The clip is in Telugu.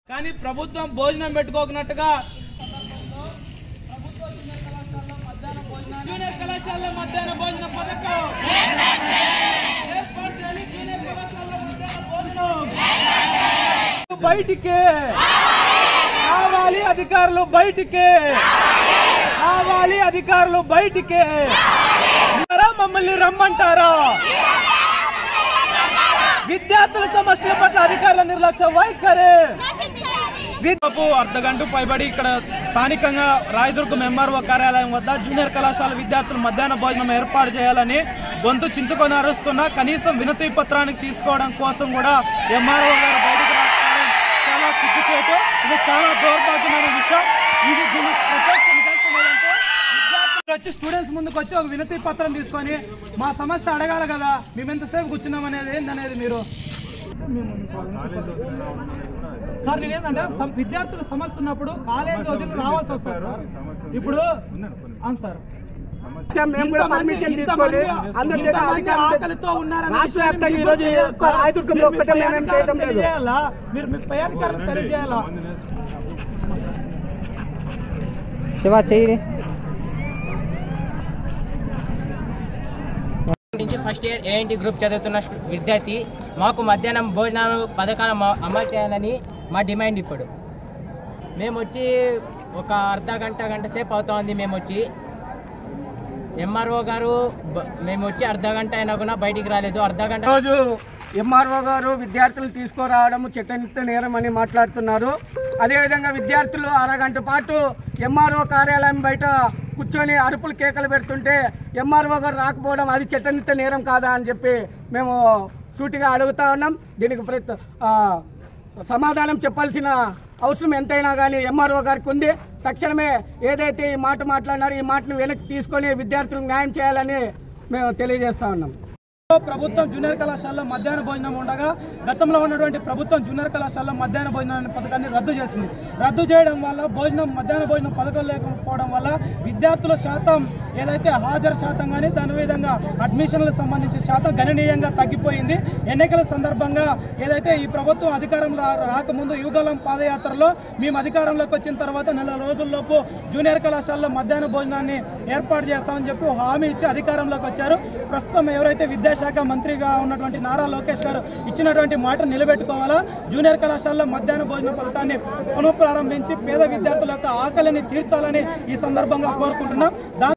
కానీ ప్రభుత్వం భోజనం పెట్టుకోకున్నట్టుగా జూనియర్ కళాశాలలో మధ్యాహ్న భోజన పథకం ఏర్పాటు చేయాలి జూనియర్ కళాశాలలో మధ్యాహ్న భోజనం బయటికి కావాలి అధికారులు బయటికి కావాలి అధికారులు బయటికి ఉన్నారా? మమ్మల్ని రమ్మంటారా విద్యార్థుల సమస్యల పట్ల అధికారుల నిర్లక్ష్య వైఖరి దాదాపు అర్ధ గంట పైబడి ఇక్కడ స్థానికంగా రాయదుర్గం ఎంఆర్ఓ కార్యాలయం వద్ద జూనియర్ కళాశాల విద్యార్థులు మధ్యాహ్న భోజనం ఏర్పాటు చేయాలని గొంతు చించుకొని అరుస్తున్నా కనీసం వినతి పత్రానికి తీసుకోవడం కోసం కూడా ఎంఆర్ఓ గారు బయటకు రాకపోవడం చాలా సిగ్గుచేటు ఇది చాలా దౌర్భాగ్యమైన విషయం ఇది దీని ప్రత్యక్ష నిదర్శనం ఏంటంటే విద్యార్థులు వచ్చి స్టూడెంట్స్ ముందుకు వచ్చి ఒక వినతి పత్రం తీసుకొని మా సమస్య అడగాలి కదా మేము ఎంతసేపు కూర్చున్నాం అనేది ఏందనేది మీరు సార్ నేనేంటంటే సమ్- విద్యార్థుల సమస్య ఉన్నప్పుడు కాలేజ్ వదిలి రావాల్సి వస్తుంది సార్ ఇప్పుడు అవును సార్ మేము కూడా పర్మిషన్ ఇంతమంది- తీసుకోవాలి అందరి దగ్గర ఇంతమంది అధికారులు ఆకలితో ఉన్నారన్న రాష్ట్ర విషయాన్ని వ్యాప్తంగా మీరు ఈరోజు తెలియజేయాలి సార్. రాయదుర్గంలో మీరు మీ ఒక్కటే పై మేమేం అధికారులకు చేయడం లేదు. తెలియజేయాలా? మీరు మీ పై అధికారులకు తెలియజేయాలా శివ చెయ్యి నుంచి ఫస్ట్ ఇయర్ ఏఎన్టీ గ్రూప్ చదువుతున్న స్టు- విద్యార్థి మాకు మధ్యాహ్నం భోజనాలు పథకాలు మా- అమలు చేయాలని మా డిమాండ్ ఇప్పుడు మేము వచ్చి ఒక అర్ధ గంట గంట సేపు అవుతోంది మేము వచ్చి ఎంఆర్ఓ గారు బ- మేము వచ్చి అర్ధ గంట అయినా కూడా బయటికి రాలేదు అర్ధ గంట రోజు ఎంఆర్ఓ గారు విద్యార్థులు తీసుకురావడం చట్టనిత్య నేరం అని మాట్లాడుతున్నారు అదేవిధంగా విద్యార్థులు అరగంట పాటు ఎంఆర్ఓ కార్యాలయం బయట కూర్చొని అరుపులు కేకలు పెడుతుంటే ఎంఆర్ఓ గారు రాకపోవడం అది చట్టనిత్య నేరం కాదా అని చెప్పి మేము సూటిగా అడుగుతా ఉన్నాం దీనికి ప్రతి ఆ, సమాధానం చెప్పాల్సిన అవసరం ఎంతైనా కానీ ఎంఆర్ఓ గారికి ఉంది తక్షణమే ఏదైతే ఈ మాట మాట్లాడినారో ఈ మాటను వెనక్కి తీసుకొని విద్యార్థులకు న్యాయం చేయాలని మేము తెలియజేస్తా ఉన్నాం ప్రభుత్వం జూనియర్ కళాశాలలో మధ్యాహ్న భోజనం ఉండగా గతంలో ఉన్నటువంటి ప్రభుత్వం జూనియర్ కళాశాలలో మధ్యాహ్న భోజనం అనే పథకాన్ని రద్దు చేసింది రద్దు చేయడం వల్ల భోజనం మధ్యాహ్న భోజనం పథకం లేకపోవడం వల్ల విద్యార్థుల శాతం ఏదైతే హాజరు శాతం కానీ దాని విధంగా అడ్మిషన్లకు సంబంధించిన శాతం గణనీయంగా తగ్గిపోయింది ఎన్నికల సందర్భంగా ఏదైతే ఈ ప్రభుత్వం అధికారంలో రా- రాకముందు యుగలం పాదయాత్రలో మేము అధికారంలోకి వచ్చిన తర్వాత నెల రోజుల్లోపు జూనియర్ కళాశాలలో మధ్యాహ్న భోజనాన్ని ఏర్పాటు చేస్తామని చెప్పి ఒక హామీ ఇచ్చి అధికారంలోకి వచ్చారు ప్రస్తుతం ఎవరైతే విద్యాశాఖ మంత్రిగా ఉన్నటువంటి నారా లోకేష్ గారు ఇచ్చినటువంటి మాట నిలబెట్టుకోవాలా జూనియర్ కళాశాలలో మధ్యాహ్న భోజన పథకాన్ని పునఃప్రారంభించి పేద విద్యార్థుల యొక్క ఆకలిని తీర్చాలని ఈ సందర్భంగా కోరుకుంటున్నాం దా